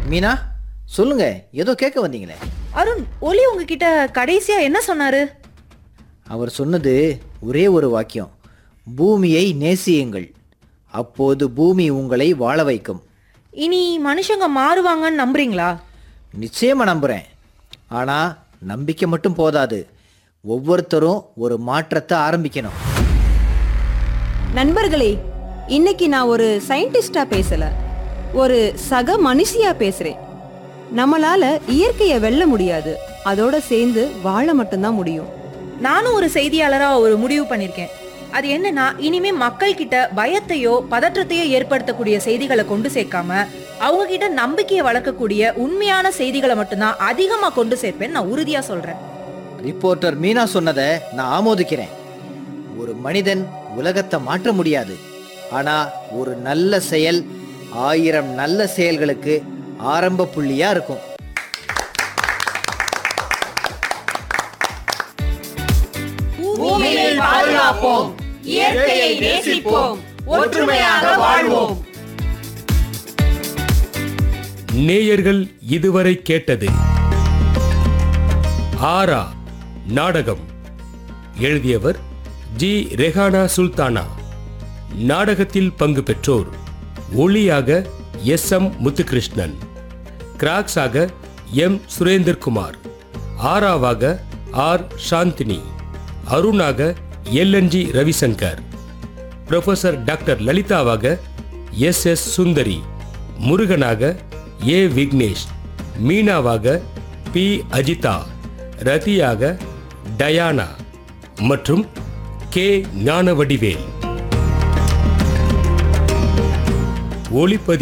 மீனா சொல்லுங்க ஏதோ கேட்க வந்தீங்களே அருண் ஒலி உங்ககிட்ட கடைசியா என்ன சொன்னாரு அவர் சொன்னது ஒரே ஒரு வாக்கியம் பூமியை நேசியுங்கள் அப்போது பூமி உங்களை வாழ வைக்கும் இனி மனுஷங்க மாறுவாங்கன்னு நம்புறீங்களா நிச்சயமா நம்புறேன் ஆனா நம்பிக்கை மட்டும் போதாது ஒவ்வொருத்தரும் ஒரு மாற்றத்தை ஆரம்பிக்கணும் நண்பர்களே இன்னைக்கு நான் ஒரு சயின்டிஸ்டா பேசல ஒரு சக மனுஷியா பேசுறேன் நம்மளால இயற்கையை வெல்ல முடியாது அதோட சேர்ந்து வாழ மட்டும்தான் முடியும் நானும் ஒரு செய்தியாளரா ஒரு முடிவு பண்ணிருக்கேன் அது என்னன்னா இனிமே மக்கள் கிட்ட பயத்தையோ பதற்றத்தையோ ஏற்படுத்தக்கூடிய செய்திகளை கொண்டு சேர்க்காம அவங்க கிட்ட நம்பிக்கையை வளர்க்கக்கூடிய உண்மையான செய்திகளை மட்டும்தான் அதிகமா கொண்டு சேர்ப்பேன் நான் உறுதியா சொல்றேன் ரிப்போர்ட்டர் மீனா சொன்னதை நான் ஆமோதிக்கிறேன் ஒரு மனிதன் உலகத்தை மாற்ற முடியாது ஆனா ஒரு நல்ல செயல் ஆயிரம் நல்ல செயல்களுக்கு ஆரம்ப புள்ளியா இருக்கும் பூமியை பாதுகாப்போம் இயற்கையை நேசிப்போம் ஒற்றுமையாக வாழ்வோம் நேயர்கள் இதுவரை கேட்டது ஆரா நாடகம் எழுதியவர் ஜி ரெஹானா சுல்தானா நாடகத்தில் பங்கு பெற்றோர் ஒளியாக எஸ் எம் முத்துகிருஷ்ணன் கிராக்ஸாக எம் சுரேந்தர்குமார் ஆராவாக ஆர் சாந்தினி அருணாக எல்என்ஜி ரவிசங்கர் ப்ரொஃபசர் டாக்டர் லலிதாவாக எஸ் எஸ் சுந்தரி முருகனாக ஏ விக்னேஷ் மீனாவாக பி அஜிதா ரதியாக டயானா மற்றும் கே ஞானவடிவேல் ஒளிப்பதி